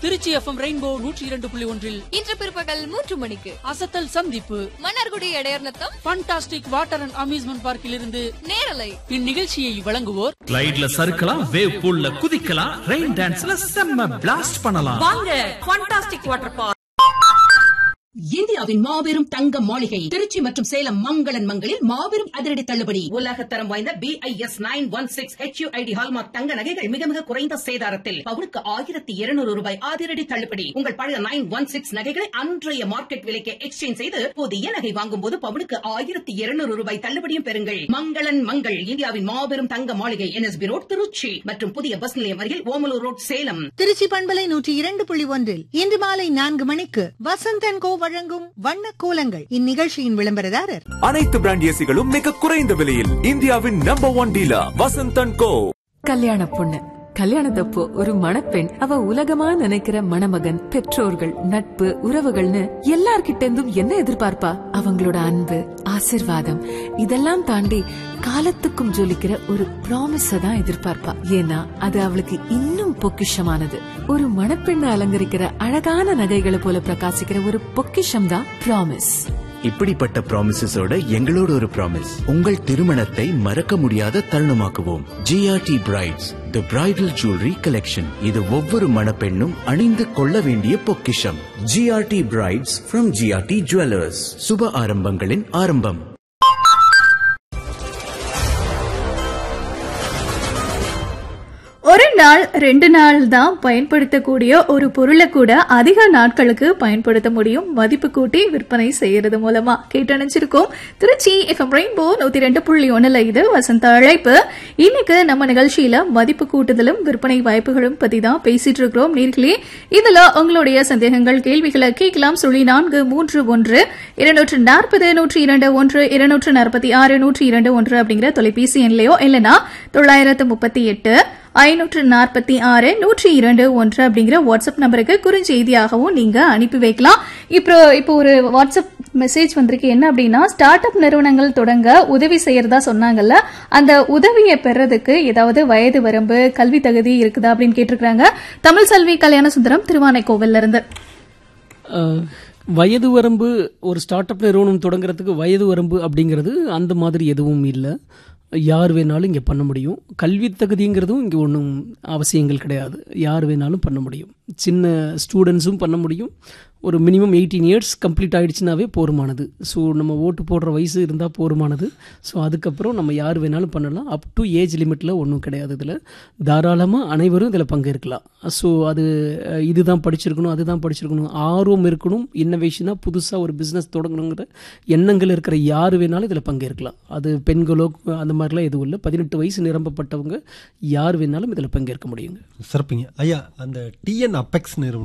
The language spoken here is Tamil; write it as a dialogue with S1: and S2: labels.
S1: திருச்சி எஃப்எம் ரெயின்போ நூற்றி இரண்டு புள்ளி ஒன்றில்
S2: இன்று பிற்பகல் மூன்று மணிக்கு
S1: அசத்தல் சந்திப்பு
S2: Mannargudi Idaiyarnatham
S1: fantastic water and amusement பார்க்கில் இருந்து
S2: நேரலை
S1: இந்நிகழ்ச்சியை வழங்குவோர்
S3: கிளைட்ல சறுக்கலாம் வேவ் பூல்ல குதிக்கலாம் ரெயின் டான்ஸ்ல செம்ம பிளாஸ்ட் பண்ணலாம்
S4: வாங்க ஃபண்டாஸ்டிக் வாட்டர் பார்க்
S5: இந்தியாவின் மாபெரும் தங்க மாளிகை திருச்சி மற்றும் சேலம் மங்களன் மங்களில் மாபெரும் அதிரடி தள்ளுபடி உலகத்தரம் வாய்ந்த B I S nine one six H ID hallmark தங்க நகைகள் மிக மிக குறைந்த சேதாரத்தில் பவுனுக்கு ஆயிரத்தி இருநூறு ரூபாய் அதிரடி தள்ளுபடி உங்கள் பழைய நைன் ஒன் சிக்ஸ் நகைகளை அன்றைய மார்க்கெட் விலைக்கு எக்ஸ்சேஞ்ச் செய்து புதிய நகை வாங்கும் போது பவுனுக்கு ஆயிரத்தி இருநூறு ரூபாய் தள்ளுபடியும் பெறுங்கள் மங்களன் மங்கள் இந்தியாவின் மாபெரும் தங்க மாளிகை என்எஸ்பி ரோட் திருச்சி மற்றும் புதிய பஸ் நிலையம் அருகில் ஓமலூர் ரோட் சேலம்
S6: திருச்சி பண்பலை நூற்றி இரண்டு புள்ளி ஒன்றில் இன்று மாலை நான்கு மணிக்கு வசந்தன் கோ வழங்கும் வண்ண கோலங்கள் இந்நிகழ்ச்சியின் விளம்பரதாரர்
S7: அனைத்து பிராண்ட் ஏசிகளும் மிக குறைந்த விலையில் இந்தியாவின் number one dealer Vasanthan co
S8: கல்யாண பொண்ணு கல்யாணத்தப்போ ஒரு மணப்பெண் அவ உலகமா நினைக்கிற மணமகன் பெற்றோர்கள் நட்பு உறவுகள்னு எல்லார்கிட்ட இருந்தும் என்ன எதிர்பார்ப்பா அவங்களோட அன்பு ஆசிர்வாதம் இதெல்லாம் தாண்டி காலத்துக்கும் ஜொலிக்கிற ஒரு ப்ராமிஸ தான் எதிர்பார்ப்பா ஏன்னா அது அவளுக்கு இன்னும் பொக்கிஷமானது ஒரு மணப்பெண்ணை அலங்கரிக்கிற அழகான நகைகளை போல பிரகாசிக்கிற ஒரு பொக்கிஷம் தான் ப்ராமிஸ்
S9: இப்படிப்பட்ட ப்ராமிசஸோட எங்களோட ஒரு ப்ராமிஸ் உங்கள் திருமணத்தை மறக்க முடியாத தருணமாக்குவோம் GRT brides the bridal jewellery collection இது ஒவ்வொரு மணப்பெண்ணும் அணிந்து கொள்ள வேண்டிய பொக்கிஷம் GRT brides from GRT jewellers சுப ஆரம்பங்களின் ஆரம்பம்
S10: ஒரு நாள் ரெண்டு நாள் தான் பயன்படுத்தக்கூடிய ஒரு பொருளை கூட அதிக நாட்களுக்கு பயன்படுத்த முடியும் மதிப்பு கூட்டி விற்பனை செய்யறது மூலமா கேட்டணிச்சிருக்கோம் திருச்சி எஃப்எம் ரெயின்போ நூத்தி ரெண்டு புள்ளி ஒண்ணுல இது வசந்த அழைப்பு இன்னைக்கு நம்ம நிகழ்ச்சியில மதிப்பு கூட்டுதலும் விற்பனை வாய்ப்புகளும் பத்தி தான் பேசிட்டு இருக்கிறோம் நேர்களே இதுல உங்களுடைய சந்தேகங்கள் கேள்விகளை கேட்கலாம் சொல்லி நான்கு மூன்று ஒன்று இருநூற்று நாற்பது நூற்றி இரண்டு ஒன்று இருநூற்று நாற்பத்தி ஆறு நூற்றி இரண்டு ஒன்று அப்படிங்கிற தொலைபேசி எண்லையோ இல்லைன்னா தொள்ளாயிரத்து முப்பத்தி எட்டு ஐநூற்று நாற்பத்தி ஆறு நூற்றி இரண்டு ஒன்று அப்படிங்கிற வாட்ஸ்அப் நம்பருக்கு குறுஞ்செய்தியாகவும் நீங்க அனுப்பி வைக்கலாம் இப்போ இப்போ ஒரு வாட்ஸ்அப் மெசேஜ் வந்திருக்கு என்ன அப்படின்னா ஸ்டார்ட் அப் நிறுவனங்கள் தொடங்க உதவி செய்யறதா சொன்னாங்கல்ல அந்த உதவியை பெறதுக்கு ஏதாவது வயது வரம்பு கல்வி தகுதி இருக்குதா அப்படின்னு கேட்டிருக்காங்க தமிழ் செல்வி கல்யாண சுந்தரம் திருவானைக்கோவில்ல இருந்து
S11: அஹ், வயது வரம்பு ஒரு ஸ்டார்ட் அப் நிறுவனம் தொடங்குறதுக்கு வயது வரம்பு அப்படிங்கிறது அந்த மாதிரி எதுவும் இல்லை யார் வேணாலும் இங்கே பண்ண முடியும் கல்வி தகுதிங்கிறதும் இங்கே ஒன்றும் அவசியங்கள் கிடையாது யார் வேணாலும் பண்ண முடியும் சின்ன ஸ்டூடெண்ட்ஸும் பண்ண முடியும் ஒரு மினிமம் எயிட்டீன் இயர்ஸ் கம்ப்ளீட் ஆயிடுச்சுனாவே போருமானது ஸோ நம்ம ஓட்டு போடுற வயசு இருந்தால் போருமானது ஸோ அதுக்கப்புறம் நம்ம யார் வேணாலும் பண்ணலாம் அப் டு ஏஜ் லிமிட்டில் ஒன்றும் கிடையாது இதில் தாராளமாக அனைவரும் இதில் பங்கேற்கலாம் ஸோ அது அஹ், இதுதான் படிச்சிருக்கணும் அதுதான் படிச்சிருக்கணும் ஆர்வம் இருக்கணும் இன்னோவேஷனாக புதுசாக ஒரு பிஸ்னஸ் தொடங்கணுங்கிற எண்ணங்கள் இருக்கிற யார் வேணாலும் இதில் பங்கேற்கலாம் அது பெண்களோ அந்த மாதிரிலாம் எதுவும் இல்லை பதினெட்டு வயசு நிரம்பப்பட்டவங்க யார் வேணாலும் இதில் பங்கேற்க முடியுங்க
S12: சிறப்புங்க ஐயா அந்த டிஎன் அப்பெக்ஸ் நிறுவனம்